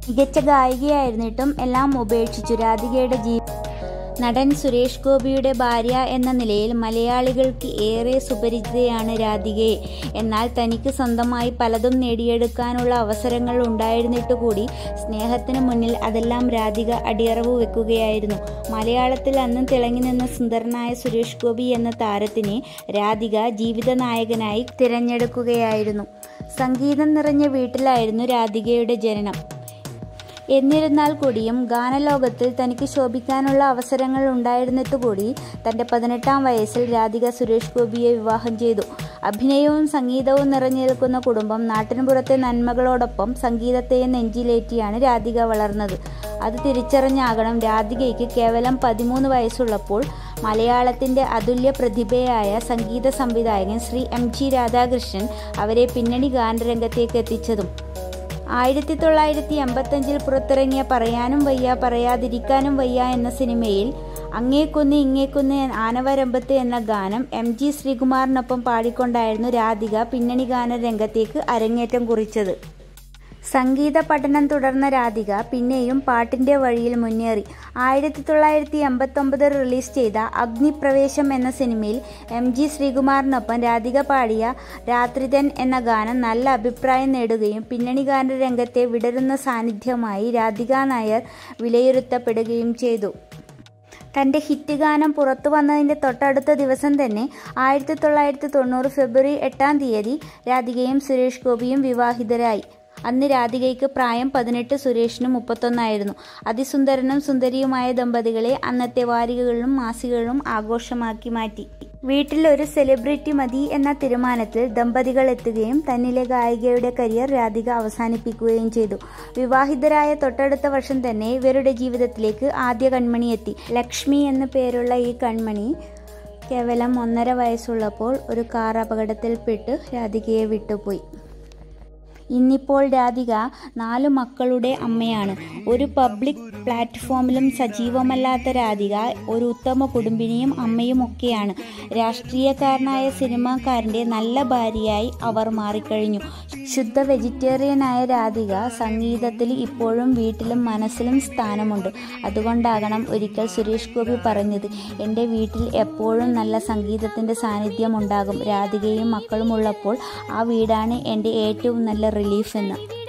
മികച്ച ഗായികയായിരുന്നിട്ടും എല്ലാം ഉപേക്ഷിച്ചു രാധികയുടെ ജീ നടൻ സുരേഷ് ഗോപിയുടെ ഭാര്യ എന്ന നിലയിൽ മലയാളികൾക്ക് ഏറെ സുപരിചിതയാണ് രാധികയെ എന്നാൽ തനിക്ക് സ്വന്തമായി പലതും നേടിയെടുക്കാനുള്ള അവസരങ്ങൾ ഉണ്ടായിരുന്നിട്ട് കൂടി സ്നേഹത്തിന് മുന്നിൽ അതെല്ലാം രാധിക അടിയറവ് വെക്കുകയായിരുന്നു മലയാളത്തിൽ അന്ന് തിളങ്ങി നിന്ന സുന്ദരനായ സുരേഷ് ഗോപി എന്ന താരത്തിനെ രാധിക ജീവിത നായകനായി തിരഞ്ഞെടുക്കുകയായിരുന്നു സംഗീതം നിറഞ്ഞ വീട്ടിലായിരുന്നു രാധികയുടെ ജനനം എന്നിരുന്നാൽ കൂടിയും ഗാനലോകത്തിൽ തനിക്ക് ശോഭിക്കാനുള്ള അവസരങ്ങൾ ഉണ്ടായിരുന്നിട്ട് കൂടി തൻ്റെ പതിനെട്ടാം വയസ്സിൽ രാധിക സുരേഷ് ഗോപിയെ വിവാഹം ചെയ്തു അഭിനയവും സംഗീതവും നിറഞ്ഞു നിൽക്കുന്ന കുടുംബം നാട്ടിൻപുറത്തെ നന്മകളോടൊപ്പം സംഗീതത്തെയും നെഞ്ചിലേറ്റിയാണ് രാധിക വളർന്നത് അത് തിരിച്ചറിഞ്ഞാകണം രാധികയ്ക്ക് കേവലം പതിമൂന്ന് വയസ്സുള്ളപ്പോൾ മലയാളത്തിൻ്റെ അതുല്യ പ്രതിഭയായ സംഗീത സംവിധായകൻ ശ്രീ എം ജി രാധാകൃഷ്ണൻ അവരെ പിന്നണി ഗാനരംഗത്തേക്ക് എത്തിച്ചതും ആയിരത്തി തൊള്ളായിരത്തി എൺപത്തഞ്ചിൽ പുറത്തിറങ്ങിയ പറയാനും വയ്യ പറയാതിരിക്കാനും വയ്യ എന്ന സിനിമയിൽ അങ്ങേക്കുന്ന് ഇങ്ങേക്കുന്ന് ആനവരമ്പത്ത് എന്ന ഗാനം എം ജി ശ്രീകുമാറിനൊപ്പം പാടിക്കൊണ്ടായിരുന്നു രാധിക പിന്നണി ഗാന രംഗത്തേക്ക് അരങ്ങേറ്റം കുറിച്ചത് സംഗീത പഠനം തുടർന്ന രാധിക പിന്നെയും പാട്ടിന്റെ വഴിയിൽ മുന്നേറി ആയിരത്തി തൊള്ളായിരത്തി എൺപത്തൊമ്പതിൽ റിലീസ് ചെയ്ത അഗ്നിപ്രവേശം എന്ന സിനിമയിൽ എം ജി ശ്രീകുമാറിനൊപ്പം രാധിക പാടിയ രാത്രിതൻ എന്ന ഗാനം നല്ല അഭിപ്രായം നേടുകയും പിന്നണി ഗാന രംഗത്തെ വിടരുന്ന സാന്നിധ്യമായി രാധിക നായർ വിലയിരുത്തപ്പെടുകയും ചെയ്തു തൻ്റെ ഹിറ്റ് ഗാനം പുറത്തു വന്നതിൻ്റെ തൊട്ടടുത്ത ദിവസം തന്നെ ആയിരത്തി തൊള്ളായിരത്തി തൊണ്ണൂറ് ഫെബ്രുവരി എട്ടാം തീയതി രാധികയും സുരേഷ് ഗോപിയും വിവാഹിതരായി അന്ന് രാധികയ്ക്ക് പ്രായം പതിനെട്ട് സുരേഷിന് മുപ്പത്തൊന്നായിരുന്നു അതിസുന്ദരനും സുന്ദരിയുമായ ദമ്പതികളെ അന്നത്തെ വാരികകളിലും മാസികകളിലും ആഘോഷമാക്കി മാറ്റി വീട്ടിൽ ഒരു സെലിബ്രിറ്റി മതി എന്ന തീരുമാനത്തിൽ ദമ്പതികൾ എത്തുകയും തന്നിലെ ഗായികയുടെ കരിയർ രാധിക അവസാനിപ്പിക്കുകയും ചെയ്തു വിവാഹിതരായ തൊട്ടടുത്ത വർഷം തന്നെ ഇവരുടെ ജീവിതത്തിലേക്ക് ആദ്യ കൺമണി എത്തി ലക്ഷ്മി എന്ന പേരുള്ള ഈ കൺമണി കേവലം ഒന്നര വയസ്സുള്ളപ്പോൾ ഒരു കാർ അപകടത്തിൽപ്പെട്ട് രാധികയെ വിട്ടുപോയി ഇന്നിപ്പോൾ രാധിക നാലു മക്കളുടെ അമ്മയാണ് ഒരു പബ്ലിക് പ്ലാറ്റ്ഫോമിലും സജീവമല്ലാത്ത രാധിക ഒരു ഉത്തമ കുടുംബിനിയും അമ്മയും ഒക്കെയാണ് രാഷ്ട്രീയക്കാരനായ സിനിമാക്കാരൻ്റെ നല്ല ഭാര്യയായി അവർ മാറിക്കഴിഞ്ഞു ശുദ്ധ വെജിറ്റേറിയനായ രാധിക സംഗീതത്തിൽ ഇപ്പോഴും വീട്ടിലും മനസ്സിലും സ്ഥാനമുണ്ട് അതുകൊണ്ടാകണം ഒരിക്കൽ സുരേഷ് ഗോപി പറഞ്ഞത് എൻ്റെ വീട്ടിൽ എപ്പോഴും നല്ല സംഗീതത്തിൻ്റെ സാന്നിധ്യം ഉണ്ടാകും രാധികയും മക്കളും ഉള്ളപ്പോൾ ആ വീടാണ് എൻ്റെ ഏറ്റവും നല്ല റിലീഫ് എന്ന്